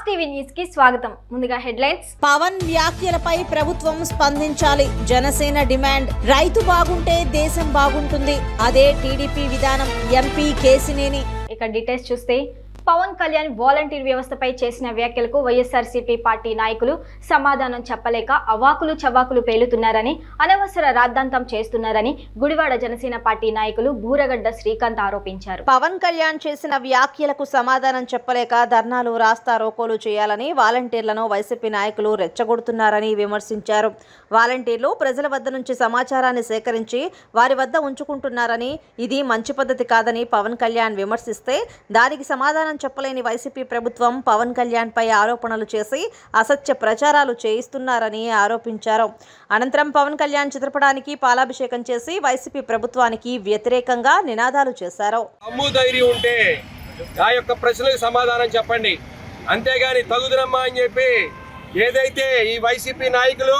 mass TV news కి స్వాగతం ముందుగా హెడ్లైన్స్ పవన్ వ్యాఖ్యలపై ప్రభుత్వం స్పందించాలి జనసేన డిమాండ్ రైతు బాగుంటే దేశం బాగుంటుంది అదే టీడీపీ విధానం ఎంపీ కేసినేని ఇక డీటెయిల్స్ చూస్తే పవన్ కళ్యాణ్ వాలంటీర్ వ్యవస్థపై చేసిన వ్యాఖ్యలకు వైఎస్ఆర్సీపీ పార్టీ నాయకులు సమాధానం చెప్పలేక అవాకులు చవాకులు పేలుతున్నారని అనవసర రాద్ధాంతం చేస్తున్నారని గుడివాడ జనసేన పార్టీ నాయకులు బూరగడ్డ శ్రీకాంత్ ఆరోపించారు పవన్ కళ్యాణ్ చేసిన వ్యాఖ్యలకు సమాధానం చెప్పలేక ధర్నాలు రాస్తా రోకోలు చేయాలని వాలంటీర్లను వైసీపీ నాయకులు రెచ్చగొడుతున్నారని విమర్శించారు వాలంటీర్లు ప్రజల వద్ద నుంచి సమాచారాన్ని సేకరించి వారి వద్ద ఉంచుకుంటున్నారని ఇది మంచి పద్ధతి కాదని పవన్ కళ్యాణ్ విమర్శిస్తే దానికి సమాధానం చెప్పలేని వైసీపీ ప్రభుత్వం పవన్ కళ్యాణ్పై ఆరోపణలు చేసి అసత్య ప్రచారాలు చేయిస్తున్నారని ఆరోపించారు అనంతరం పవన్ కళ్యాణ్ చిత్రపటానికి పాలాభిషేకం చేసి వైసీపీ ప్రభుత్వానికి వ్యతిరేకంగా నినాదాలు చేశారు అమ్ము ధైర్యం ఉంటే ఆ యొక్క ప్రశ్నలకు సమాధానం చెప్పండి అంతేగాని తగుదనమ్మా అని చెప్పి ఏదైతే ఈ వైసీపీ నాయకులు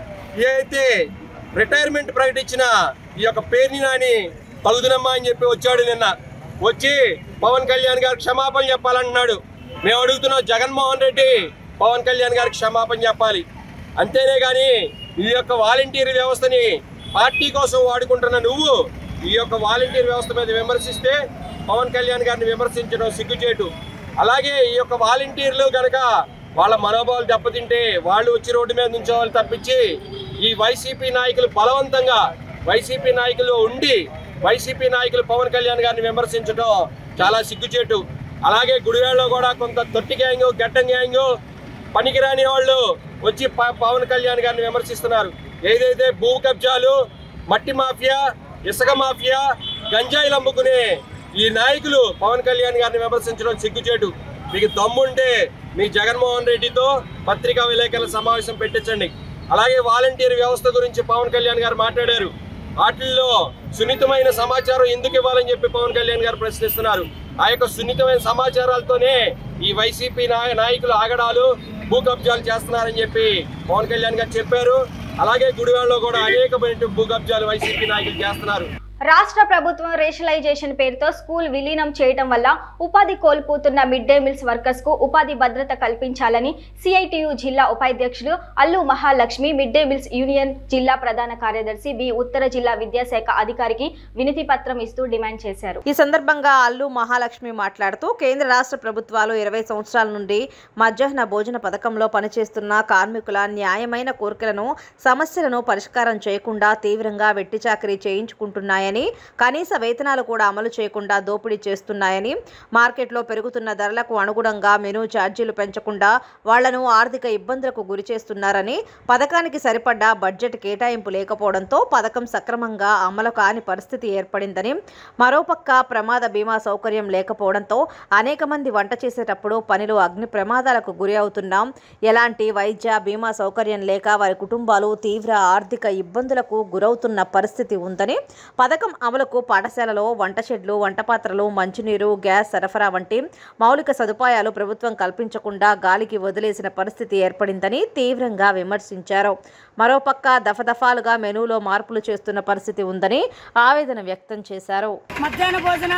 ఏదైతే రిటైర్మెంట్ ప్రకటించిన ఈ యొక్క పేరుని నాని తగుదనమ్మా అని చెప్పి వచ్చాడు నిన్న వచ్చి పవన్ కళ్యాణ్ గారికి క్షమాపణ చెప్పాలంటున్నాడు మేము అడుగుతున్నాం జగన్మోహన్ రెడ్డి పవన్ కళ్యాణ్ గారికి క్షమాపణ చెప్పాలి అంతేనే కానీ ఈ యొక్క వాలంటీర్ వ్యవస్థని పార్టీ కోసం వాడుకుంటున్న నువ్వు ఈ యొక్క వాలంటీర్ వ్యవస్థ మీద విమర్శిస్తే పవన్ కళ్యాణ్ గారిని విమర్శించడం సిగ్గుచేటు అలాగే ఈ యొక్క వాలంటీర్లు గనక వాళ్ళ మనోభావాలు దెబ్బతింటే వాళ్ళు వచ్చి రోడ్డు మీద నుంచోవాలి తప్పించి ఈ వైసీపీ నాయకులు బలవంతంగా వైసీపీ నాయకులు ఉండి వైసీపీ నాయకులు పవన్ కళ్యాణ్ గారిని విమర్శించడం చాలా సిగ్గుచేటు అలాగే గుడివాడలో కూడా కొంత తొట్టి గ్యాంగ్ గడ్డం గ్యాంగ్ పనికిరాని వాళ్ళు వచ్చి ప- పవన్ కళ్యాణ్ గారిని విమర్శిస్తున్నారు ఏదైతే భూ కబ్జాలు మట్టి మాఫియా ఇసుక మాఫియా గంజాయిలు అమ్ముకునే ఈ నాయకులు పవన్ కళ్యాణ్ గారిని విమర్శించడం సిగ్గుచేటు మీకు దమ్ముంటే మీ జగన్మోహన్ రెడ్డితో పత్రికా విలేకరుల సమావేశం పెట్టించండి అలాగే వాలంటీర్ వ్యవస్థ గురించి పవన్ కళ్యాణ్ గారు మాట్లాడారు వాటిల్లో సున్నితమైన సమాచారం ఎందుకు ఇవ్వాలని చెప్పి పవన్ కళ్యాణ్ గారు ప్రశ్నిస్తున్నారు ఆ యొక్క సున్నితమైన సమాచారాలతోనే ఈ వైసీపీ నాయ- నాయకులు ఆగడాలు భూ కబ్జాలు చేస్తున్నారని చెప్పి పవన్ కళ్యాణ్ గారు చెప్పారు అలాగే గుడివాడలో కూడా అనేకమైన భూ కబ్జాలు వైసీపీ నాయకులు చేస్తున్నారు రాష్ట్ర ప్రభుత్వం రేషనలైజేషన్ పేరుతో స్కూల్ విలీనం చేయటం వల్ల ఉపాధి కోల్పోతున్న మిడ్ డే మీల్స్ వర్కర్స్ కు ఉపాధి భద్రత కల్పించాలని సిఐటియు జిల్లా ఉపాధ్యక్షులు Allu Mahalakshmi mid day meals union జిల్లా ప్రధాన కార్యదర్శి బి ఉత్తర జిల్లా విద్యాశాఖ అధికారికి వినతి పత్రం ఇస్తూ డిమాండ్ చేశారు ఈ సందర్భంగా అల్లు మహాలక్ష్మి మాట్లాడుతూ కేంద్ర రాష్ట్ర ప్రభుత్వాలు ఇరవై సంవత్సరాల నుండి మధ్యాహ్న భోజన పథకంలో పనిచేస్తున్న కార్మికుల న్యాయమైన కోరికలను సమస్యలను పరిష్కారం చేయకుండా తీవ్రంగా వెట్టి చాకరీ చేయించుకుంటున్నాయని కనీస వేతనాలు కూడా అమలు చేయకుండా దోపిడీ చేస్తున్నాయని మార్కెట్లో పెరుగుతున్న ధరలకు అనుగుణంగా మెనూ ఛార్జీలు పెంచకుండా వాళ్లను ఆర్థిక ఇబ్బందులకు గురి చేస్తున్నారని పథకానికి సరిపడ్డ బడ్జెట్ కేటాయింపు లేకపోవడంతో పథకం సక్రమంగా అమలు కాని పరిస్థితి ఏర్పడిందని మరోపక్క ప్రమాద బీమా సౌకర్యం లేకపోవడంతో అనేక మంది వంట చేసేటప్పుడు పనిలో అగ్ని ప్రమాదాలకు గురి అవుతున్నాం ఎలాంటి వైద్య బీమా సౌకర్యం లేక వారి కుటుంబాలు తీవ్ర ఆర్థిక ఇబ్బందులకు గురవుతున్న పరిస్థితి ఉందని పథకం అమలుకు పాఠశాలలో వంట షెడ్లు వంట పాత్రలు మంచినీరు గ్యాస్ సరఫరా వంటి మౌలిక సదుపాయాలు ప్రభుత్వం కల్పించకుండా గాలికి వదిలేసిన పరిస్థితి ఏర్పడిందని తీవ్రంగా విమర్శించారు మరోపక్క దఫదఫాలుగా మెనూలో మార్పులు చేస్తున్న పరిస్థితి ఉందని ఆవేదన వ్యక్తం చేశారు మధ్యాహ్న భోజన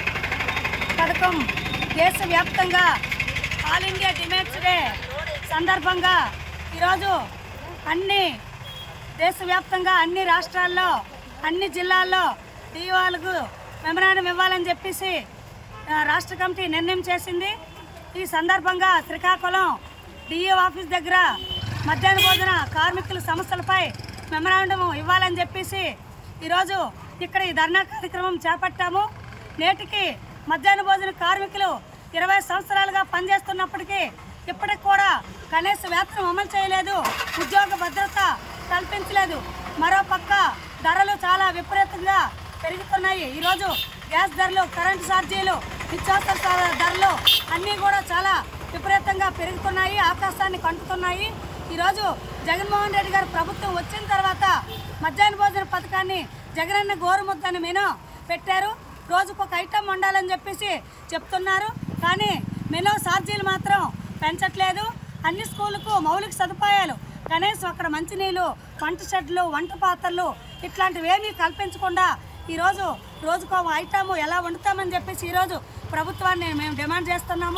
పథకం దేశవ్యాప్తంగా ఆల్ ఇండియా డిమాండ్స్ డే సందర్భంగా ఈరోజు అన్ని దేశవ్యాప్తంగా అన్ని రాష్ట్రాల్లో అన్ని జిల్లాల్లో డిఓలకు మెమరాండం ఇవ్వాలని చెప్పేసి ఆ, రాష్ట్ర కమిటీ నిర్ణయం చేసింది ఈ సందర్భంగా శ్రీకాకుళం డిఈ ఆఫీస్ దగ్గర మధ్యాహ్న భోజన కార్మికుల సమస్యలపై మెమరాండం ఇవ్వాలని చెప్పేసి ఈరోజు ఇక్కడ ఈ ధర్నా కార్యక్రమం చేపట్టాము నేటికి మధ్యాహ్న భోజన కార్మికులు ఇరవై సంవత్సరాలుగా పనిచేస్తున్నప్పటికీ ఇప్పటికి కూడా కనీస వేతనం అమలు చేయలేదు ఉద్యోగ భద్రత కల్పించలేదు మరోపక్క ధరలు చాలా విపరీతంగా పెరుగుతున్నాయి ఈరోజు గ్యాస్ ధరలు కరెంటు ఛార్జీలు నిత్యావసర సా- ధరలు అన్నీ కూడా చాలా విపరీతంగా పెరుగుతున్నాయి ఆకాశాన్ని కంటుతున్నాయి ఈరోజు జగన్మోహన్ రెడ్డి గారు ప్రభుత్వం వచ్చిన తర్వాత మధ్యాహ్న భోజన పథకాన్ని జగనన్న గోరుముద్దని మెను పెట్టారు రోజుకు ఒక ఐటమ్ వండాలని చెప్పేసి చెప్తున్నారు కానీ మెనూ ఛార్జీలు మాత్రం పెంచట్లేదు అన్ని స్కూళ్ళకు మౌలిక సదుపాయాలు కనీసం అక్కడ మంచినీళ్ళు వంట షెడ్లు వంట పాత్రలు ఇట్లాంటివి ఏమీ కల్పించకుండా ఈరోజు రోజుకో ఐటమ్ ఎలా వండుతామని చెప్పేసి ఈరోజు ప్రభుత్వాన్ని మేము డిమాండ్ చేస్తున్నాము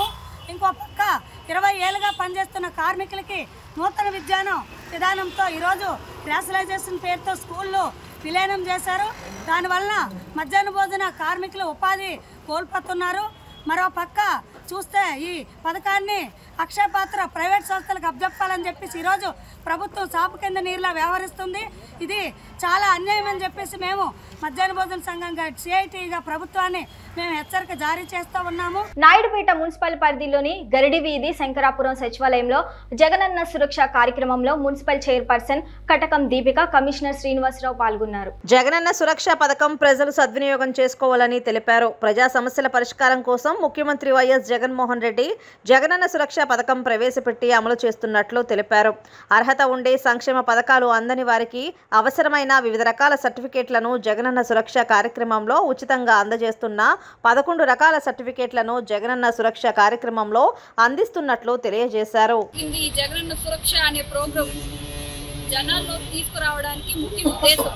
ఇంకో పక్క ఇరవై ఏళ్ళుగా పనిచేస్తున్న కార్మికులకి నూతన విజ్ఞానం విధానంతో ఈరోజు రేషనలైజేషన్ పేరుతో స్కూళ్ళు విలీనం చేశారు దానివల్ల మధ్యాహ్న భోజన కార్మికులు ఉపాధి కోల్పోతున్నారు మరో పక్క చూస్తే ఈ పథకాన్ని అక్షయపాత్ర ప్రైవేట్ సంస్థలకు అప్పచెప్పాలని చెప్పేసి ఈరోజు ప్రభుత్వం సాపు కింద నీరులా వ్యవహరిస్తుంది ఇది చాలా అన్యాయం అని చెప్పేసి మేము మధ్యాహ్న భోజన సంఘంగా సిఐటిగా ప్రభుత్వాన్ని మేము హెచ్చరిక జారీ చేస్తూ ఉన్నాము నాయుడుపేట మున్సిపల్ పరిధిలోని గరిడి వీధి శంకరాపురం సచివాలయంలో జగనన్న సురక్ష కార్యక్రమంలో municipal chairperson Katakam Deepika commissioner Srinivasarao పాల్గొన్నారు జగనన్న సురక్ష పథకం ప్రజలు సద్వినియోగం చేసుకోవాలని తెలిపారు ప్రజా సమస్యల పరిష్కారం కోసం ముఖ్యమంత్రి వైఎస్ జగన్మోహన్ రెడ్డి జగనన్న సురక్ష పథకం ప్రవేశపెట్టి అమలు చేస్తున్నట్లు తెలిపారు అర్హత ఉండే సంక్షేమ పథకాలు అందని వారికి అవసరమైన వివిధ రకాల సర్టిఫికేట్లను జగనన్న సురక్ష కార్యక్రమంలో ఉచితంగా అందజేస్తున్న పదకొండు రకాల సర్టిఫికేట్లను జగనన్న సురక్ష కార్యక్రమంలో అందిస్తున్నట్లు తెలియజేశారు కింది ఈ జగనన్న సురక్ష అనే ప్రోగ్రాం జనాల్లో తీసుకురావడానికి ముఖ్య ఉద్దేశం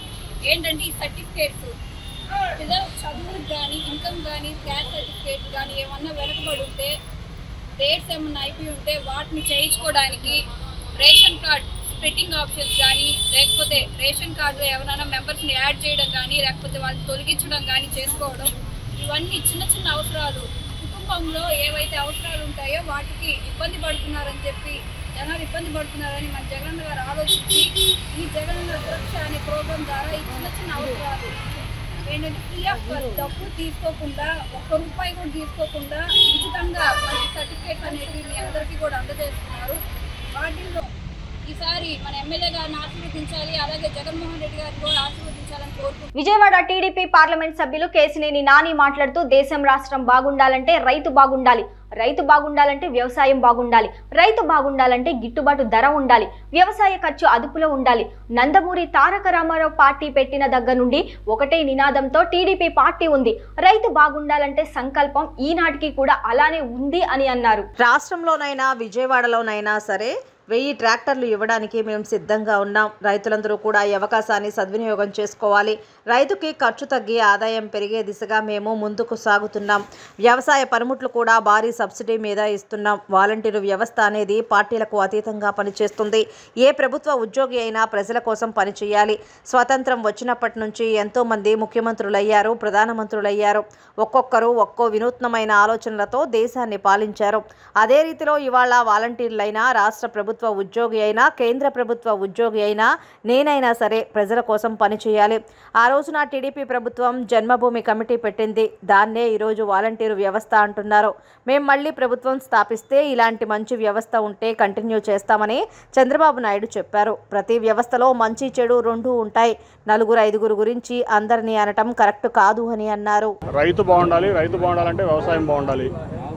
ఏంటంటే ఈ సర్టిఫికేట్స్ పిల్లల చదువులకు కానీ ఇన్కమ్ కానీ క్యాష్ సర్టిఫికేట్ కానీ ఏమన్నా వెనకబడి ఉంటే డేట్స్ ఏమన్నా అయిపోయి ఉంటే వాటిని చేయించుకోవడానికి రేషన్ కార్డ్ స్ప్లిట్టింగ్ ఆప్షన్స్ కానీ లేకపోతే రేషన్ కార్డులో ఎవరైనా మెంబర్స్ని యాడ్ చేయడం కానీ లేకపోతే వాళ్ళని తొలగించడం కానీ చేసుకోవడం ఇవన్నీ చిన్న చిన్న అవసరాలు కుటుంబంలో ఏవైతే అవసరాలు ఉంటాయో వాటికి ఇబ్బంది పడుతున్నారని చెప్పి జనాలు ఇబ్బంది పడుతున్నారని మన జగన్ గారు ఆలోచించి ఈ జగన్ సురక్ష అనే ప్రోగ్రాం ద్వారా ఈ చిన్న చిన్న అవసరాలు ఏంటంటే ఫ్రీ ఆఫ్ డబ్బు తీసుకోకుండా ఒక్క రూపాయి కూడా తీసుకోకుండా ఉచితంగా మనకి సర్టిఫికేట్స్ అనేవి మీ అందరికీ కూడా అందజేస్తున్నారు వాటిల్లో ఈసారి మన ఎమ్మెల్యే గారిని ఆశీర్వదించాలి అలాగే జగన్మోహన్ రెడ్డి గారిని కూడా ఆశీర్వదించాలని కోరుకుంటున్నాను విజయవాడ టీడీపీ పార్లమెంట్ సభ్యులు కేసినేని నాని మాట్లాడుతూ దేశం రాష్ట్రం బాగుండాలంటే రైతు బాగుండాలి రైతు బాగుండాలంటే వ్యవసాయం బాగుండాలి రైతు బాగుండాలంటే గిట్టుబాటు ధర ఉండాలి వ్యవసాయ ఖర్చు అదుపులో ఉండాలి నందమూరి తారక రామారావు పార్టీ పెట్టిన దగ్గర నుండి ఒకటే నినాదంతో టీడీపీ పార్టీ ఉంది రైతు బాగుండాలంటే సంకల్పం ఈనాటికి కూడా అలానే ఉంది అని అన్నారు రాష్ట్రంలోనైనా విజయవాడలోనైనా సరే వెయ్యి ట్రాక్టర్లు ఇవ్వడానికి మేము సిద్ధంగా ఉన్నాం రైతులందరూ కూడా ఈ అవకాశాన్ని సద్వినియోగం చేసుకోవాలి రైతుకి ఖర్చు తగ్గి ఆదాయం పెరిగే దిశగా మేము ముందుకు సాగుతున్నాం వ్యవసాయ పనిముట్లు కూడా భారీ సబ్సిడీ మీద ఇస్తున్నాం వాలంటీరు వ్యవస్థ అనేది పార్టీలకు అతీతంగా పనిచేస్తుంది ఏ ప్రభుత్వ ఉద్యోగి అయినా ప్రజల కోసం పనిచేయాలి స్వతంత్రం వచ్చినప్పటి నుంచి ఎంతోమంది ముఖ్యమంత్రులయ్యారు ప్రధానమంత్రులయ్యారు ఒక్కొక్కరు ఒక్కో వినూత్నమైన ఆలోచనలతో దేశాన్ని పాలించారు అదే రీతిలో ఇవాళ వాలంటీర్లైనా రాష్ట్ర ప్రభుత్వ ఉద్యోగి అయినా కేంద్ర ప్రభుత్వ ఉద్యోగి అయినా నేనైనా సరే ప్రజల కోసం పనిచేయాలి ఆ రోజున టీడీపీ ప్రభుత్వం జన్మభూమి కమిటీ పెట్టింది దాన్నే ఈరోజు వాలంటీరు వ్యవస్థ అంటున్నారు మేము మళ్ళీ ప్రభుత్వం స్థాపిస్తే ఇలాంటి మంచి వ్యవస్థ ఉంటే కంటిన్యూ చేస్తామని చంద్రబాబు నాయుడు చెప్పారు ప్రతి వ్యవస్థలో మంచి చెడు రెండూ ఉంటాయి నలుగురు ఐదుగురు గురించి అందరినీ అనటం కరెక్ట్ కాదు అని అన్నారు రైతు బాగుండాలి రైతు బాగుండాలంటే వ్యవసాయం బాగుండాలి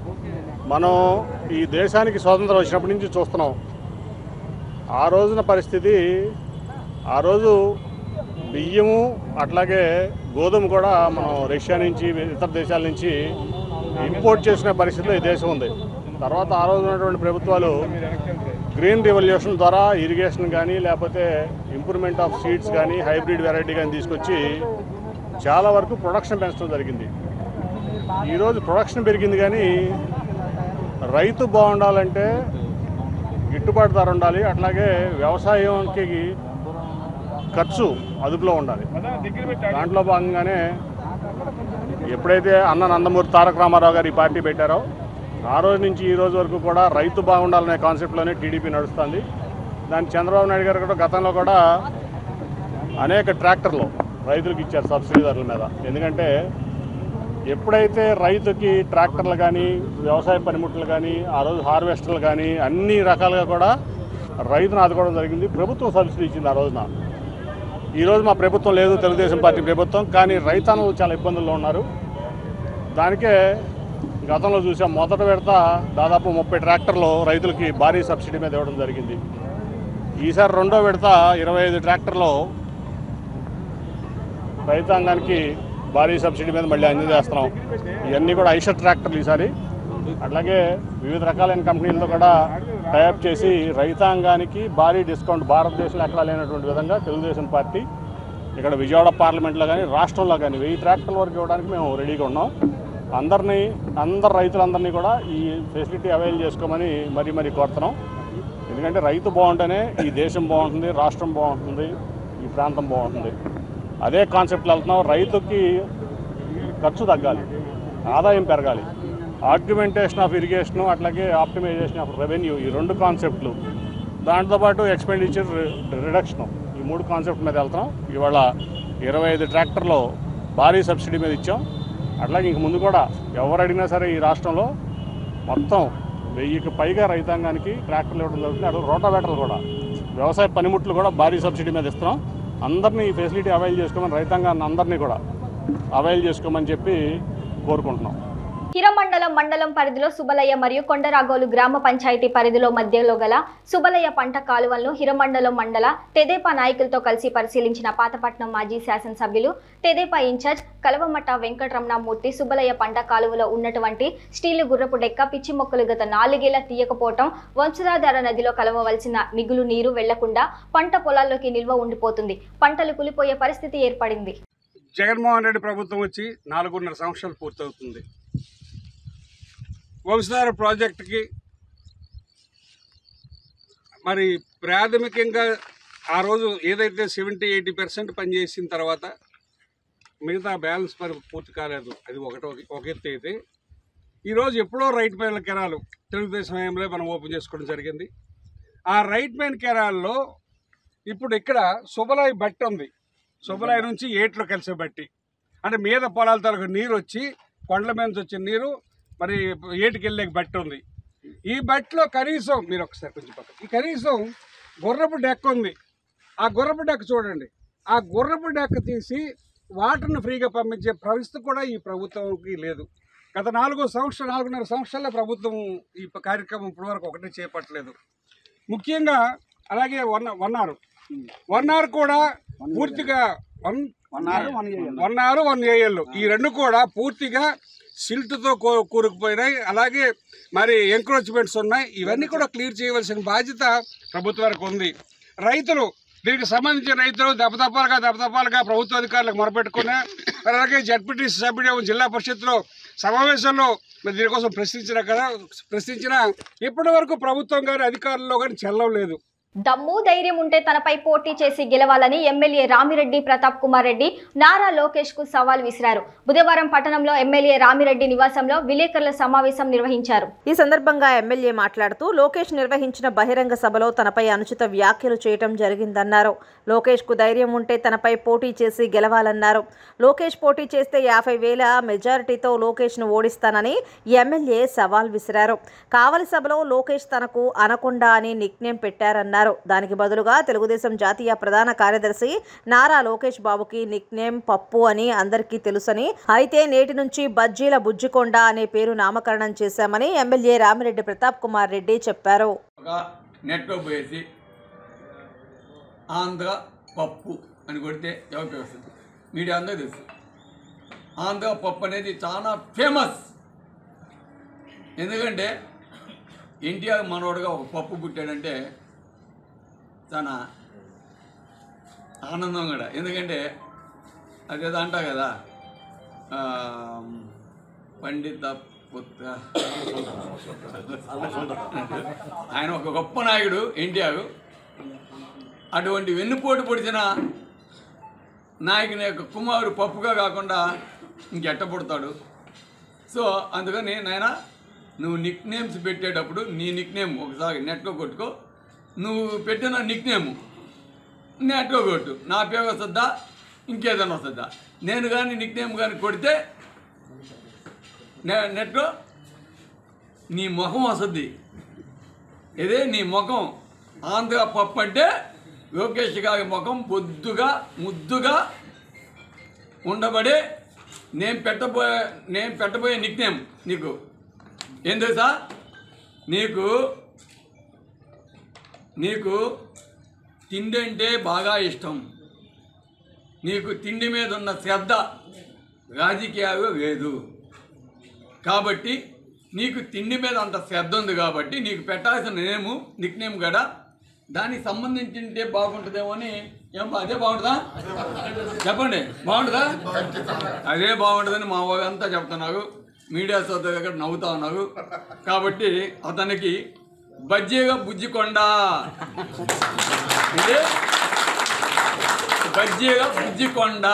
మనం ఈ దేశానికి స్వాతంత్రం వచ్చినప్పటి నుంచి చూస్తున్నాం ఆ రోజున పరిస్థితి ఆ రోజు బియ్యము అట్లాగే గోధుమ కూడా మనం రష్యా నుంచి ఇతర దేశాల నుంచి ఇంపోర్ట్ చేసిన పరిస్థితిలో ఈ దేశం ఉంది తర్వాత ఆ రోజు ఉన్నటువంటి ప్రభుత్వాలు గ్రీన్ రివల్యూషన్ ద్వారా ఇరిగేషన్ కానీ లేకపోతే ఇంప్రూవ్మెంట్ ఆఫ్ సీడ్స్ కానీ హైబ్రిడ్ వెరైటీ కానీ తీసుకొచ్చి చాలా వరకు ప్రొడక్షన్ పెంచడం జరిగింది ఈరోజు ప్రొడక్షన్ పెరిగింది కానీ రైతు బాగుండాలంటే గిట్టుబాటు ధర ఉండాలి అట్లాగే వ్యవసాయానికి ఖర్చు అదుపులో ఉండాలి దాంట్లో భాగంగానే ఎప్పుడైతే అన్న నందమూరి తారక రామారావు గారు ఈ పార్టీ పెట్టారో ఆ రోజు నుంచి ఈ రోజు వరకు కూడా రైతు బాగుండాలనే కాన్సెప్ట్లోనే టీడీపీ నడుస్తుంది దాని చంద్రబాబు నాయుడు గారు కూడా గతంలో కూడా అనేక ట్రాక్టర్లు రైతులకు ఇచ్చారు సబ్సిడీ ధరల మీద ఎందుకంటే ఎప్పుడైతే రైతుకి ట్రాక్టర్లు కానీ వ్యవసాయ పనిముట్లు కానీ ఆ రోజు హార్వెస్టర్లు కానీ అన్ని రకాలుగా కూడా రైతును ఆదుకోవడం జరిగింది ప్రభుత్వం సబ్సిడీ ఇచ్చింది ఆ రోజున ఈరోజు మా ప్రభుత్వం లేదు తెలుగుదేశం పార్టీ ప్రభుత్వం కానీ రైతాంగం చాలా ఇబ్బందుల్లో ఉన్నారు దానికే గతంలో చూసాం మొదట విడత దాదాపు ముప్పై ట్రాక్టర్లు రైతులకి భారీ సబ్సిడీ మీద ఇవ్వడం జరిగింది ఈసారి రెండో విడత ఇరవై ఐదు ట్రాక్టర్లు రైతాంగానికి భారీ సబ్సిడీ మీద మళ్ళీ అందజేస్తున్నాం ఇవన్నీ కూడా ఐషర్ ట్రాక్టర్లు ఈసారి అట్లాగే వివిధ రకాలైన కంపెనీలతో కూడా టైప్ చేసి రైతాంగానికి భారీ డిస్కౌంట్ భారతదేశంలో ఎక్కడా లేనటువంటి విధంగా తెలుగుదేశం పార్టీ ఇక్కడ విజయవాడ పార్లమెంట్లో కానీ రాష్ట్రంలో కానీ వెయ్యి ట్రాక్టర్ల వరకు ఇవ్వడానికి మేము రెడీగా ఉన్నాం అందరినీ అందరు రైతులందరినీ కూడా ఈ ఫెసిలిటీ అవైల్ చేసుకోమని మరీ మరీ కోరుతున్నాం ఎందుకంటే రైతు బాగుంటేనే ఈ దేశం బాగుంటుంది రాష్ట్రం బాగుంటుంది ఈ ప్రాంతం బాగుంటుంది అదే కాన్సెప్ట్లో వెళ్తున్నాం రైతుకి ఖర్చు తగ్గాలి ఆదాయం పెరగాలి ఆగ్యుమెంటేషన్ ఆఫ్ ఇరిగేషన్ అట్లాగే ఆప్టిమైజేషన్ ఆఫ్ రెవెన్యూ ఈ రెండు కాన్సెప్ట్లు దాంతోపాటు ఎక్స్పెండిచర్ రిడక్షన్ ఈ మూడు కాన్సెప్ట్ మీద వెళ్తున్నాం ఇవాళ ఇరవై ఐదు ట్రాక్టర్లు భారీ సబ్సిడీ మీద ఇచ్చాం అట్లాగే ఇంక ముందు కూడా ఎవరు అడిగినా సరే ఈ రాష్ట్రంలో మొత్తం వెయ్యికి పైగా రైతాంగానికి ట్రాక్టర్లు ఇవ్వడం జరుగుతుంది అటు రోటావేటర్లు కూడా వ్యవసాయ పనిముట్లు కూడా భారీ సబ్సిడీ మీద ఇస్తున్నాం అందరినీ ఈ ఫెసిలిటీ అవైల్ చేసుకోమని రైతాంగాన్ని అందరినీ కూడా అవైల్ చేసుకోమని చెప్పి కోరుకుంటున్నాం హిరమండలం మండలం పరిధిలో సుబలయ్య మరియు కొండరాగోలు గ్రామ పంచాయతీ పరిధిలో మధ్యలో గల సుబలయ్య పంట కాలువలను హిరమండలం మండల తెదేపా నాయకులతో కలిసి పరిశీలించిన పాతపట్నం మాజీ శాసనసభ్యులు తెదేపా ఇన్ఛార్జ్ కలవమట్ట వెంకటరమణమూర్తి సుబలయ్య పంట కాలువలో ఉన్నటువంటి స్టీలు గుర్రపు డెక్క పిచ్చి మొక్కలు గత నాలుగేళ్ల తీయకపోవటం వంశధార నదిలో కలవవలసిన మిగులు నీరు వెళ్లకుండా పంట పొలాల్లోకి నిల్వ ఉండిపోతుంది పంటలు కులిపోయే పరిస్థితి ఏర్పడింది జగన్మోహన్ రెడ్డి ప్రభుత్వం వచ్చి నాలుగున్నర సంవత్సరాలు పూర్తవుతుంది వంశధార ప్రాజెక్టుకి మరి ప్రాథమికంగా ఆ రోజు ఏదైతే సెవెంటీ ఎయిటీ పర్సెంట్ పనిచేసిన తర్వాత మిగతా బ్యాలెన్స్ మరి పూర్తి కాలేదు అది ఒకటో ఒక ఎత్తు అయితే ఈరోజు ఎప్పుడో రైట్ మైన్ కెనాలు తెలుగుదేశం హయాంలో మనం ఓపెన్ చేసుకోవడం జరిగింది ఆ రైట్ మైన్ కెనాల్లో ఇప్పుడు ఇక్కడ సుబలాయి బట్టి ఉంది సుబలాయి నుంచి ఏట్లో కలిసే బట్టి అంటే మీద పొలాల తరకు నీరు వచ్చి కొండల మీద నుంచి వచ్చిన నీరు మరి ఏటికి వెళ్ళే బట్టి ఉంది ఈ బట్టిలో కనీసం మీరు ఒకసారి కొంచెం పక్క ఈ కనీసం గుర్రపు డెక్క ఉంది ఆ గుర్రపు డెక్క చూడండి ఆ గుర్రపు డెక్క తీసి వాటర్ను ఫ్రీగా పంపించే పరిస్థితి కూడా ఈ ప్రభుత్వంకి లేదు గత నాలుగో సంవత్సరం నాలుగున్నర సంవత్సరాల ప్రభుత్వం ఈ కార్యక్రమం ఇప్పటివరకు ఒకటే చేపట్టలేదు ముఖ్యంగా అలాగే one one R one R కూడా పూర్తిగా one one R one AL ఈ రెండు కూడా పూర్తిగా సిల్ట్తో కూ- కూరుకుపోయినాయి అలాగే మరి ఎంక్రోచ్మెంట్స్ ఉన్నాయి ఇవన్నీ కూడా క్లియర్ చేయవలసిన బాధ్యత ప్రభుత్వానికి ఉంది రైతులు దీనికి సంబంధించిన రైతులు దెబ్బతప్పాలుగా దెబ్బతప్పాలుగా ప్రభుత్వ అధికారులకు మొరపెట్టుకున్నా మరి అలాగే జడ్పీటీ సభ్యుడు జిల్లా పరిషత్లో సమావేశంలో మరి దీనికోసం ప్రశ్నించిన కదా ప్రశ్నించిన ఇప్పటి వరకు ప్రభుత్వం కానీ అధికారుల్లో కానీ చెల్లడం లేదు దమ్ము ధైర్యం ఉంటే తనపై పోటీ చేసి గెలవాలని ఎమ్మెల్యే రామిరెడ్డి ప్రతాప్ కుమార్ రెడ్డి నారా లోకేష్ కు సవాల్ విసిరారు బుధవారం పట్టణంలో ఎమ్మెల్యే రామిరెడ్డి నివాసంలో విలేకరుల సమావేశం నిర్వహించారు ఈ సందర్భంగా ఎమ్మెల్యే మాట్లాడుతూ లోకేష్ నిర్వహించిన బహిరంగ సభలో తనపై అనుచిత వ్యాఖ్యలు చేయటం జరిగిందన్నారు లోకేష్ కు ధైర్యం ఉంటే తనపై పోటీ చేసి గెలవాలన్నారు లోకేష్ పోటీ చేస్తే యాభై వేల మెజారిటీతో లోకేష్ ను ఓడిస్తానని ఎమ్మెల్యే సవాల్ విసిరారు కావలి సభలో లోకేష్ తనకు అనకొండ అని నిక్నేమ్ పెట్టారన్నారు దానికి బదులుగా తెలుగుదేశం జాతీయ ప్రధాన కార్యదర్శి నారా లోకేష్ బాబుకి నిక్నేమ్ పప్పు అని అందరికీ తెలుసని అయితే నేటి నుంచి బజ్జీల బుజ్జికొండ అనే పేరు నామకరణం చేశామని ఎమ్మెల్యే రామిరెడ్డి ప్రతాప్ కుమార్ రెడ్డి చెప్పారు ఒక నెట్లో పోయేసి ఆంధ్ర పప్పు అని కొడితే ఎవరికి వస్తుంది మీడియా అందరూ తెలుసు ఆంధ్ర పప్పు అనేది చాలా ఫేమస్ ఎందుకంటే ఎన్టీఆర్ మనోడుగా ఒక పప్పు పుట్టాడంటే చాలా ఆనందం కూడా ఎందుకంటే అదేదో అంటా కదా ఆ, పండిత పుత్ర ఆయన ఒక గొప్ప నాయకుడు ఎన్టీఆర్ అటువంటి వెన్నుపోటు పొడిచిన నాయకుని యొక్క కుమారుడు పప్పుగా కాకుండా ఇంకెట్ట పుడతాడు సో అందుకని నాయన నువ్వు నిక్ నేమ్స్ పెట్టేటప్పుడు నీ నిక్ నేమ్ ఒకసారి నెట్లో కొట్టుకో నువ్వు పెట్టిన నిక్ నేమ్ నెట్లో కొట్టు నా పేరు వస్తుందా ఇంకేదైనా వస్తుందా నేను కానీ నిక్ నేమ్ కానీ కొడితే నె- నెట్లో నీ ముఖం వస్తుంది ఇదే నీ ముఖం ఆంధ్ర పప్పు అంటే లోకేష్ గారి ముఖం బొద్దుగా ముద్దుగా ఉండబడే నేను పెట్టబోయే నేను పెట్టబోయే నిక్నేమ్ నీకు ఏం తెలుసా నీకు నీకు తిండి అంటే బాగా ఇష్టం నీకు తిండి మీద ఉన్న శ్రద్ధ రాజకీయాలు లేదు కాబట్టి నీకు తిండి మీద అంత శ్రద్ధ ఉంది కాబట్టి నీకు పెట్టాల్సిన నేము నిక్ నేమ్ కూడా దానికి సంబంధించింటే బాగుంటుందేమో అని ఏం అదే బాగుంటుందా చెప్పండి బాగుంటుందా అదే బాగుంటుందని మా వాళ్ళంతా చెప్తున్నారు మీడియా సోదరు దగ్గర నవ్వుతా ఉన్నారు కాబట్టి అతనికి బజ్జీగా బుజ్జికొండ ఇది బజ్జీగా బుజ్జికొండ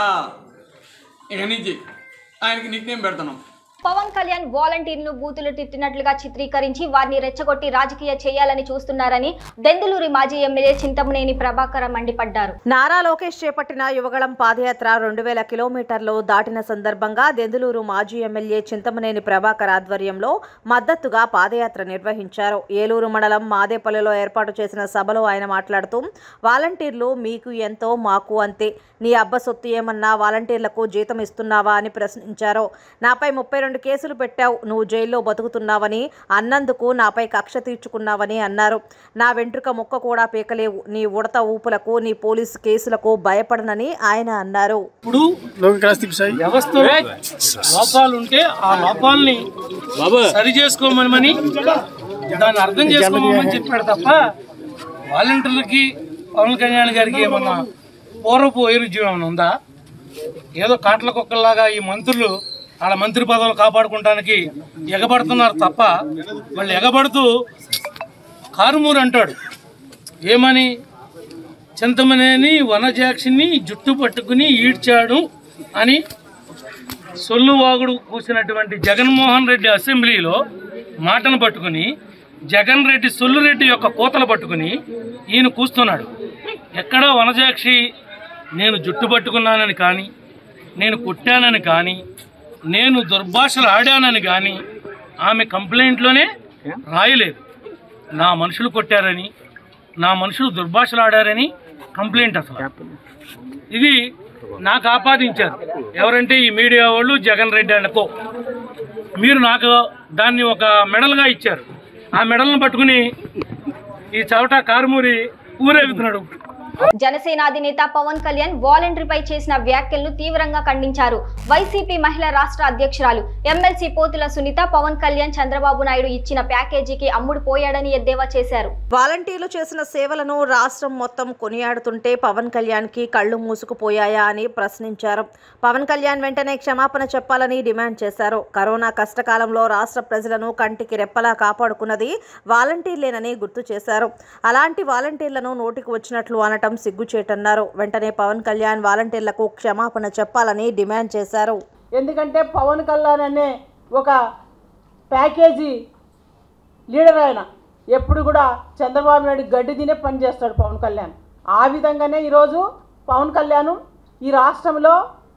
ఇక నుంచి ఆయనకి నిక్ నేమ్ పెడుతున్నాం పవన్ కళ్యాణ్ వాలంటీర్ను బూతులు తిట్టినట్లుగా చిత్రీకరించి వారిని రెచ్చగొట్టి రాజకీయ చేయాలని చూస్తున్నారని దెందులూరి మాజీ ఎమ్మెల్యే చింతమనేని ప్రభాకర మండిపడ్డారు నారా లోకేష్ చేపట్టిన యువగళం పాదయాత్ర రెండు వేల కిలోమీటర్లు దాటిన సందర్భంగా దెందులూరు మాజీ ఎమ్మెల్యే చింతమనేని ప్రభాకర్ ఆధ్వర్యంలో మద్దతుగా పాదయాత్ర నిర్వహించారు ఏలూరు మండలం మాదేపల్లిలో ఏర్పాటు చేసిన సభలో ఆయన మాట్లాడుతూ వాలంటీర్లు మీకు ఎంతో మాకు అంతే నీ అబ్బ సొత్తు ఏమన్నా వాలంటీర్లకు జీతం ఇస్తున్నావా అని ప్రశ్నించారు నాపై ముప్పై రెండు కేసులు పెట్టావు నువ్వు జైల్లో బతుకుతున్నావని అన్నందుకు నాపై కక్ష తీర్చుకున్నావని అన్నారు నా వెంట్రుక ముక్క కూడా పీకలేవు నీ ఉడత ఊపులకు నీ పోలీసు కేసులకు భయపడనని ఆయన అన్నారు ఇప్పుడు వ్యవస్థలో లోపాలు ఉంటే ఆ లోపాలని సరి చేసుకోమని దాన్ని అర్థం చేసుకోమని చెప్పాడు తప్ప వాలంటీర్లకి పవన్ కళ్యాణ్ గారికి ఏమన్నా పూర్వపు వైరుధ్యం ఏమైనా ఉందా ఏదో కాట్ల కుక్కల్లాగా ఈ మంత్రులు వాళ్ళ మంత్రి పదవులు కాపాడుకోవడానికి ఎగబడుతున్నారు తప్ప వాళ్ళు ఎగబడుతూ కారుమూరు అంటాడు ఏమని చింతమనేని వనజాక్షిని జుట్టు పట్టుకుని ఈడ్చాడు అని సొల్లువాగుడు కూసినటువంటి జగన్మోహన్ రెడ్డి అసెంబ్లీలో మాటను పట్టుకుని జగన్ రెడ్డి సొల్లురెడ్డి యొక్క కోతలు పట్టుకుని ఈయన కూస్తున్నాడు ఎక్కడో వనజాక్షి నేను జుట్టు పట్టుకున్నానని కానీ నేను కొట్టానని కానీ నేను దుర్భాషలు ఆడానని కానీ ఆమె కంప్లైంట్లోనే రాయలేదు నా మనుషులు కొట్టారని నా మనుషులు దుర్భాషలు ఆడారని కంప్లైంట్ అసలు ఇది నాకు ఆపాదించారు ఎవరంటే ఈ మీడియా వాళ్ళు జగన్ రెడ్డి అండ్కో మీరు నాకు దాన్ని ఒక మెడల్గా ఇచ్చారు ఆ మెడల్ని పట్టుకుని ఈ చవట కారుమూరి ఊరేగుతున్నాడు జనసేన అధినేత పవన్ కళ్యాణ్ వాలంటీర్పై చేసిన వ్యాఖ్యలను తీవ్రంగా ఖండించారు వైసీపీ మహిళా రాష్ట్ర అధ్యక్షురాలు ఎమ్మెల్సీ పోతుల సునీత పవన్ కళ్యాణ్ చంద్రబాబు నాయుడు ఇచ్చిన ప్యాకేజీకి అమ్ముడు పోయాడని ఎద్దేవా చేశారు వాలంటీర్లు చేసిన సేవలను రాష్ట్రం మొత్తం కొనియాడుతుంటే పవన్ కళ్యాణ్కి కళ్ళు మూసుకుపోయాయా అని ప్రశ్నించారు పవన్ కళ్యాణ్ వెంటనే క్షమాపణ చెప్పాలని డిమాండ్ చేశారు కరోనా కష్టకాలంలో రాష్ట్ర ప్రజలను కంటికి రెప్పలా కాపాడుకున్నది వాలంటీర్లేనని గుర్తు చేశారు అలాంటి వాలంటీర్లను నోటికి వచ్చినట్లు అనటం సిగ్గుచేటన్నారు వెంటనే పవన్ కళ్యాణ్ వాలంటీర్లకు క్షమాపణ చెప్పాలని డిమాండ్ చేశారు ఎందుకంటే పవన్ కళ్యాణ్ అనే ఒక ప్యాకేజీ లీడర్ ఆయన ఎప్పుడు కూడా చంద్రబాబు నాయుడు గడ్డి తినే పని చేస్తాడు పవన్ కళ్యాణ్ ఆ విధంగానే ఈరోజు పవన్ కళ్యాణ్ ఈ రాష్ట్రంలో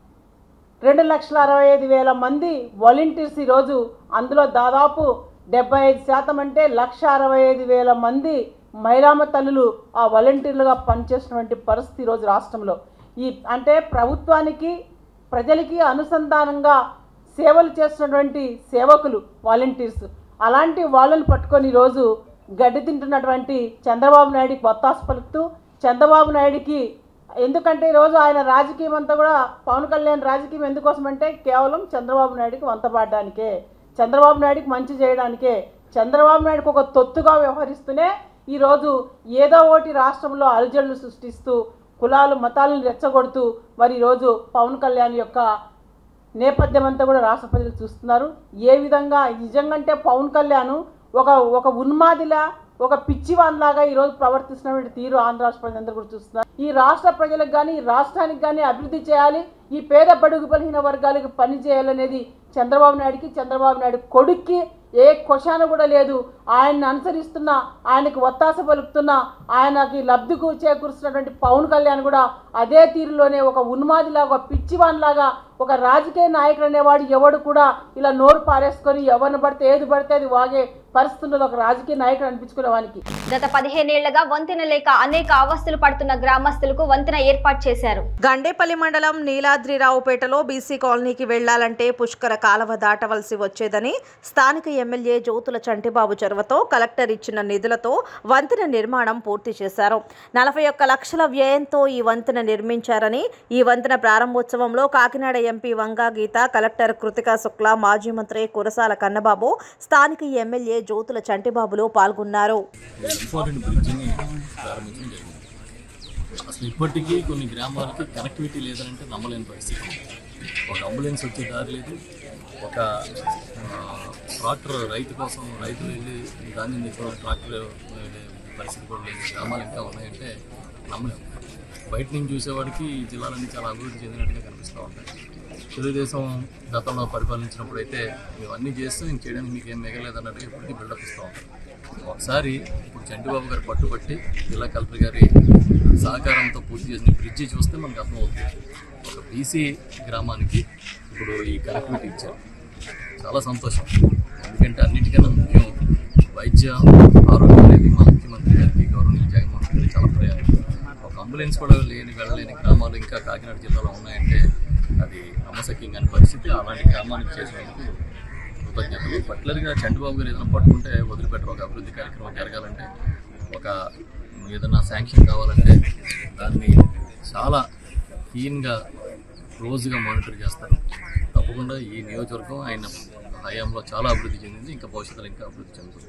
రెండు లక్షల అరవై ఐదు వేల మంది వాలంటీర్స్ ఈరోజు అందులో దాదాపు డెబ్బై ఐదు శాతం అంటే లక్ష అరవై ఐదు వేల మంది మహిళామ తల్లులు ఆ వాలంటీర్లుగా పనిచేసినటువంటి పరిస్థితి ఈరోజు రాష్ట్రంలో ఈ అంటే ప్రభుత్వానికి ప్రజలకి అనుసంధానంగా సేవలు చేస్తున్నటువంటి సేవకులు వాలంటీర్స్ అలాంటి వాళ్ళని పట్టుకొని ఈరోజు గడ్డి తింటున్నటువంటి చంద్రబాబు నాయుడికి ఒత్తాసు పలుకుతూ చంద్రబాబు నాయుడికి ఎందుకంటే ఈరోజు ఆయన రాజకీయం అంతా కూడా పవన్ కళ్యాణ్ రాజకీయం ఎందుకోసం అంటే కేవలం చంద్రబాబు నాయుడికి వంతపాడడానికే చంద్రబాబు నాయుడికి మంచి చేయడానికే చంద్రబాబు నాయుడుకి ఒక తొత్తుగా వ్యవహరిస్తూనే ఈరోజు ఏదో ఒకటి రాష్ట్రంలో అలజడులు సృష్టిస్తూ కులాలు మతాలను రెచ్చగొడుతూ మరి ఈరోజు పవన్ కళ్యాణ్ యొక్క నేపథ్యం అంతా కూడా రాష్ట్ర ప్రజలు చూస్తున్నారు ఏ విధంగా నిజంగంటే పవన్ కళ్యాణ్ ఒక ఒక ఉన్మాదిలా ఒక పిచ్చివాన్లాగా ఈరోజు ప్రవర్తిస్తున్నటువంటి తీరు ఆంధ్ర రాష్ట్ర ప్రజలందరూ కూడా చూస్తున్నారు ఈ రాష్ట్ర ప్రజలకు కానీ ఈ రాష్ట్రానికి కానీ అభివృద్ధి చేయాలి ఈ పేద బడుగు బలహీన వర్గాలకు పని చేయాలనేది చంద్రబాబు నాయుడికి చంద్రబాబు నాయుడు కొడుక్కి ఏ క్వశ్చన్ కూడా లేదు ఆయన్ని అనుసరిస్తున్న ఆయనకి ఒత్తాస పలుకుతున్న ఆయనకి లబ్ధికు చేకూరుస్తున్నటువంటి పవన్ కళ్యాణ్ కూడా అదే తీరులోనే ఒక ఉన్మాదిలాగా ఒక పిచ్చివాన్లాగా ఒక రాజకీయ నాయకుడు అనేవాడు ఎవడు కూడా ఇలా నోరు పారేసుకొని ఎవరిని పడితే ఏది పడితే అది వాగే పరిస్థితి ఉన్నది ఒక రాజకీయ నాయకుడు అనిపించుకునే వానికి గత పదిహేనేళ్లుగా వంతెన లేక అనేక అవస్థలు పడుతున్న గ్రామస్తులకు వంతెన ఏర్పాటు చేశారు గండేపల్లి మండలం నీలాద్రిరావుపేటలో బీసీ కాలనీకి వెళ్లాలంటే పుష్కర కాలవ దాటవలసి వచ్చేదని స్థానిక ఎమ్మెల్యే జ్యోతుల చంటిబాబు చొరవతో కలెక్టర్ ఇచ్చిన నిధులతో వంతెన నిర్మాణం పూర్తి చేశారు నలభై ఒక్క లక్షల వ్యయంతో ఈ వంతెన నిర్మించారని ఈ వంతెన ప్రారంభోత్సవంలో కాకినాడ ఎంపీ వంగా గీత కలెక్టర్ కృతికా శుక్లా మాజీ మంత్రి కురసాల కన్నబాబు స్థానిక ఎమ్మెల్యే జ్యోతుల చంటిబాబులు పాల్గొన్నారు ఇంపార్టెంట్ బ్రిడ్జిని ప్రారంభించడం జరిగింది అసలు ఇప్పటికీ కొన్ని గ్రామాలకి కనెక్టివిటీ లేదంటే నమ్మలేని పరిస్థితి ఒక అంబులెన్స్ వచ్చే దారి లేదు ఒక ఆ, ట్రాక్టర్ రైతు కోసం రైతులు వెళ్ళి ధాన్యం తీసుకోవడం ట్రాక్టర్ వెళ్ళే పరిస్థితి కూడా లేదు గ్రామాలు ఇంకా ఉన్నాయంటే నమ్మలేము బయట నుంచి చూసేవాడికి ఈ జిల్లాలన్నీ చాలా అభివృద్ధి చెందినట్టుగా కనిపిస్తూ ఉంటాయి తెలుగుదేశం గతంలో పరిపాలించినప్పుడు అయితే మేము అన్నీ చేస్తూ ఇంక చేయడానికి మీకు ఏం మిగలేదు అన్నట్టుగా ఇప్పటికీ బిల్డప్ ఇస్తూ ఉంటాం ఒకసారి ఇప్పుడు చంటిబాబు గారు పట్టుబట్టి జిల్లా కలెక్టర్ గారి సహకారంతో పూర్తి చేసిన బ్రిడ్జి చూస్తే మనకు అర్థమవుతుంది ఒక బీసీ గ్రామానికి ఇప్పుడు ఈ కనెక్టివిటీ ఇచ్చారు చాలా సంతోషం ఎందుకంటే అన్నిటికన్నా ముఖ్యం వైద్య ఆరోగ్యం అనేది మా ముఖ్యమంత్రి గారికి గౌరవనీయ జగన్మోహన్ రెడ్డి గారికి చాలా ప్రయాణం ఒక అంబులెన్స్ కూడా లేని వెళ్ళలేని గ్రామాలు ఇంకా కాకినాడ జిల్లాలో ఉన్నాయంటే అది నమ్మశక్యం కాని పరిస్థితి అలాంటి గ్రామానికి చేసినందుకు కృతజ్ఞతలు పర్టికులర్గా చంద్రబాబు గారు ఏదైనా పట్టుకుంటే వదిలిపెట్టరు ఒక అభివృద్ధి కార్యక్రమం జరగాలంటే ఒక ఏదైనా శాంక్షన్ కావాలంటే దాన్ని చాలా క్లీన్గా క్లోజ్గా మానిటర్ చేస్తారు తప్పకుండా ఈ నియోజకవర్గం ఆయన హయాంలో చాలా అభివృద్ధి చెందింది ఇంకా భవిష్యత్తులో ఇంకా అభివృద్ధి చెందుతుంది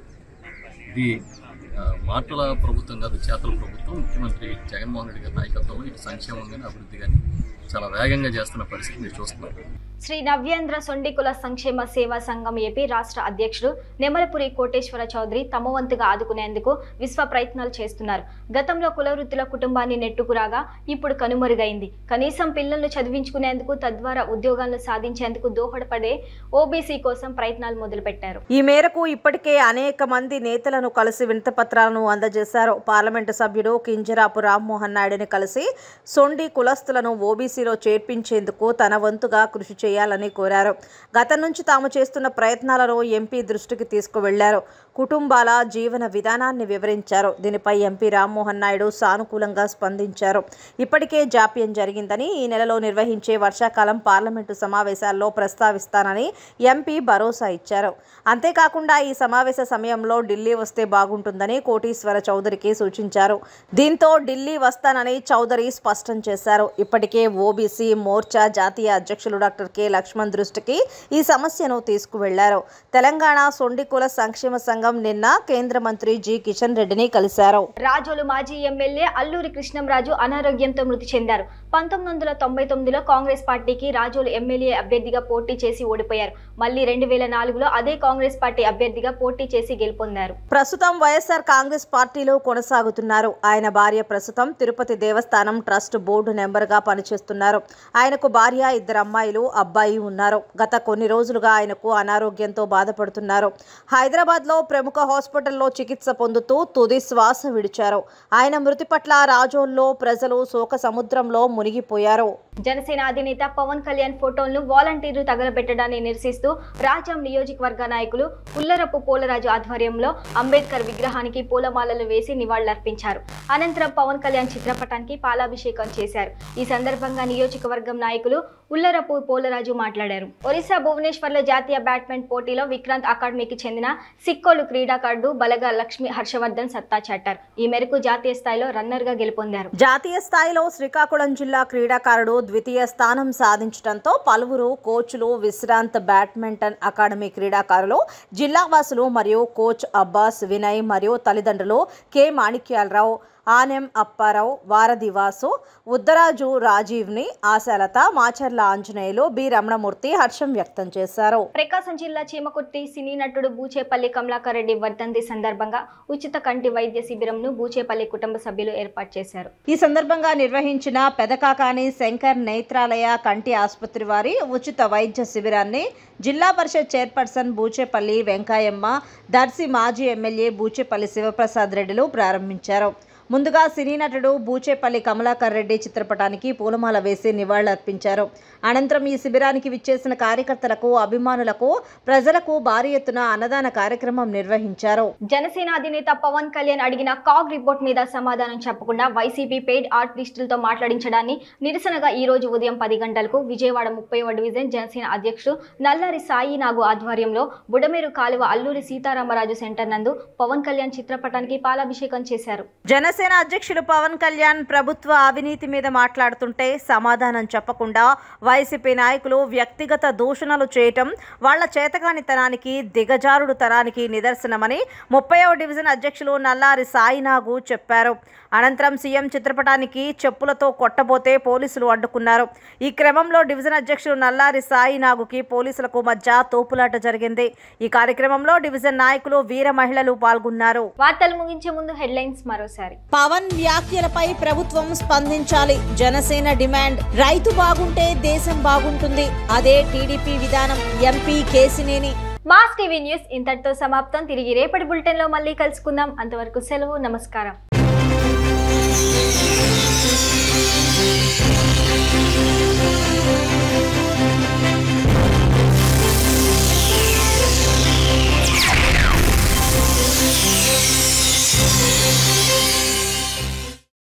ఇది ఆ, మాటల ప్రభుత్వం కాదు చేతల ప్రభుత్వం ముఖ్యమంత్రి జగన్మోహన్ రెడ్డి గారి నాయకత్వంలో ఇటు సంక్షేమం కానీ అభివృద్ధి కానీ చాలా వేగంగా చేస్తున్న పరిస్థితి మీరు చూస్తున్నారు శ్రీ నవ్యేంద్ర సొండికుల సంక్షేమ సేవా సంఘం ఏపీ రాష్ట్ర అధ్యక్షుడు నెమలపురి కోటేశ్వర చౌదరి తమ వంతుగా ఆదుకునేందుకు విశ్వ ప్రయత్నాలు చేస్తున్నారు గతంలో కులవృత్తుల కుటుంబాన్ని నెట్టుకురాగా ఇప్పుడు కనుమరుగైంది కనీసం పిల్లలను చదివించుకునేందుకు తద్వారా ఉద్యోగాలను సాధించేందుకు దోహదపడే ఓబీసీ కోసం ప్రయత్నాలు మొదలుపెట్టారు ఈ మేరకు ఇప్పటికే అనేక మంది నేతలను కలిసి వినతపత్రాలను అందజేశారు పార్లమెంటు సభ్యుడు కింజరాపు రామ్మోహన్ నాయుడుని కలిసి సొండి కులస్తులను ఓబీసీలో చేర్పించేందుకు తన వంతుగా కృషి చేయాలని కోరారు గతం నుంచి తాము చేస్తున్న ప్రయత్నాలను ఎంపీ దృష్టికి తీసుకువెళ్లారు కుటుంబాల జీవన విధానాన్ని వివరించారు దీనిపై ఎంపీ రామ్మోహన్ నాయుడు సానుకూలంగా స్పందించారు ఇప్పటికే జాప్యం జరిగిందని ఈ నెలలో నిర్వహించే వర్షాకాలం పార్లమెంటు సమావేశాల్లో ప్రస్తావిస్తానని ఎంపీ భరోసా ఇచ్చారు అంతేకాకుండా ఈ సమావేశ సమయంలో ఢిల్లీ వస్తే బాగుంటుందని కోటీశ్వర చౌదరికి సూచించారు దీంతో ఢిల్లీ వస్తానని చౌదరి స్పష్టం చేశారు ఇప్పటికే ఓబీసీ మోర్చా జాతీయ అధ్యక్షులు డాక్టర్ కె లక్ష్మణ్ దృష్టికి ఈ సమస్యను తీసుకువెళ్లారు తెలంగాణ సొండికుల సంక్షేమ సంఘం నిన్న కేంద్ర మంత్రి జి కిషన్ రెడ్డిని కలిశారు రాజోలు మాజీ ఎమ్మెల్యే అల్లూరి కృష్ణంరాజు అనారోగ్యంతో మృతి చెందారు పంతొమ్మిది వందల తొంభై తొమ్మిదిలో కాంగ్రెస్ పార్టీకి రాజోలు ఎమ్మెల్యే అభ్యర్థిగా పోటీ చేసి ఓడిపోయారు మళ్ళీ రెండు వేల నాలుగులో అదే కాంగ్రెస్ పార్టీ అభ్యర్థిగా పోటీ చేసి గెలుపొందారు ప్రస్తుతం వైఎస్ఆర్ కాంగ్రెస్ పార్టీలో కొనసాగుతున్నారు ఆయన భార్య ప్రస్తుతం తిరుపతి దేవస్థానం ట్రస్ట్ బోర్డు నెంబర్గా పనిచేస్తున్నారు ఆయనకు భార్య ఇద్దరు అమ్మాయిలు అబ్బాయి ఉన్నారు గత కొన్ని రోజులుగా ఆయనకు అనారోగ్యంతో బాధపడుతున్నారు హైదరాబాద్లో ప్రముఖ హాస్పిటల్లో చికిత్స పొందుతూ తుది శ్వాస విడిచారు ఆయన మృతి పట్ల రాజోల్లో ప్రజలు శోక సముద్రంలో మునిగిపోయారు జనసేన అధినేత పవన్ కళ్యాణ్ ఫోటోలను వాలంటీర్లు తగలబెట్టడాన్ని నిరసిస్తూ రాజాం నియోజకవర్గ నాయకులు పుల్లరపు పోలరాజు ఆధ్వర్యంలో అంబేద్కర్ విగ్రహానికి పూలమాలలు వేసి నివాళులర్పించారు అనంతరం పవన్ కళ్యాణ్ చిత్రపటానికి పాలాభిషేకం చేశారు ఈ సందర్భంగా నియోజకవర్గం నాయకులు ఉల్లరపు పోలరాజు మాట్లాడారు ఒరిస్సా భువనేశ్వర్లో జాతీయ బ్యాడ్మింటన్ పోటీలో విక్రాంత్ అకాడమీకి చెందిన సిక్కోలు క్రీడాకారుడు బలగా లక్ష్మి హర్షవర్ధన్ సత్తా చాటారు ఈ మేరకు జాతీయ స్థాయిలో రన్నర్గా గెలుపొందారు జాతీయ స్థాయిలో శ్రీకాకుళం జిల్లా క్రీడాకారుడు ద్వితీయ స్థానం సాధించడంతో పలువురు కోచ్లు విశ్రాంత్ బ్యాడ్మింటన్ అకాడమీ క్రీడాకారులు జిల్లావాసులు మరియు కోచ్ అబ్బాస్ వినయ్ మరియు తల్లిదండ్రులు కె మాణిక్యాలరావు ఆనెం అప్పారావు వారధి వాసు ఉద్దరాజు రాజీవ్ని ఆశాలత మాచర్ల ఆంజనేయులు బి రమణమూర్తి హర్షం వ్యక్తం చేశారు ప్రకాశం జిల్లా చీమకుర్తి సినీ నటుడు బూచేపల్లి కమలాకర్ రెడ్డి వర్ధంతి సందర్భంగా ఉచిత కంటి వైద్య శిబిరంను బూచేపల్లి కుటుంబ సభ్యులు ఏర్పాటు చేశారు ఈ సందర్భంగా నిర్వహించిన పెదకాకాని శంకర్ నేత్రాలయ కంటి ఆసుపత్రి వారి ఉచిత వైద్య శిబిరాన్ని జిల్లా పరిషత్ చైర్పర్సన్ బూచేపల్లి వెంకాయమ్మ దర్శి మాజీ ఎమ్మెల్యే బూచేపల్లి శివప్రసాద్ రెడ్డిలు ప్రారంభించారు ముందుగా సినీ నటుడు బూచేపల్లి కమలాకర్ రెడ్డి చిత్రపటానికి పూలమాల వేసి నివాళులర్పించారు అనంతరం ఈ శిబిరానికి విచ్చేసిన కార్యకర్తలకు అభిమానులకు ప్రజలకు భారీ ఎత్తున అన్నదాన కార్యక్రమం నిర్వహించారు జనసేన అధినేత పవన్ కళ్యాణ్ అడిగిన కాగ్ రిపోర్ట్ మీద సమాధానం చెప్పకుండా వైసీపీ పెయిడ్ ఆర్టిస్టులతో మాట్లాడించడాన్ని నిరసనగా ఈ రోజు ఉదయం పది గంటలకు విజయవాడ ముప్పైవ డివిజన్ జనసేన అధ్యక్షుడు నల్లారి సాయి నాగు ఆధ్వర్యంలో బుడమేరు కాలువ అల్లూరి సీతారామరాజు సెంటర్ నందు పవన్ కళ్యాణ్ చిత్రపటానికి పాలాభిషేకం చేశారు జనసేన జనసేన అధ్యక్షులు పవన్ కళ్యాణ్ ప్రభుత్వ అవినీతి మీద మాట్లాడుతుంటే సమాధానం చెప్పకుండా వైసీపీ నాయకులు వ్యక్తిగత దూషణలు చేయటం వాళ్ల చేతకానితనానికి దిగజారుడు తనానికి నిదర్శనమని ముప్పైవ డివిజన్ అధ్యక్షులు నల్లారి సాయినాగు చెప్పారు అనంతరం సీఎం చిత్రపటానికి చెప్పులతో కొట్టబోతే పోలీసులు అడ్డుకున్నారు ఈ క్రమంలో డివిజన్ అధ్యక్షులు నల్లారి సాయినాగుకి పోలీసులకు మధ్య తోపులాట జరిగింది ఈ కార్యక్రమంలో డివిజన్ నాయకులు వీర మహిళలు పాల్గొన్నారు వార్తలు ముగించే ముందు హెడ్లైన్స్ మరోసారి పవన్ వ్యాఖ్యలపై ప్రభుత్వం స్పందించాలి జనసేన డిమాండ్ రైతు బాగుంటే దేశం బాగుంటుంది అదే టీడీపీ విధానం MP Kesineni mass TV news ఇంతటితో సమాప్తం తిరిగి రేపటి బులెటిన్లో మళ్ళీ కలుసుకుందాం అంతవరకు సెలవు నమస్కారం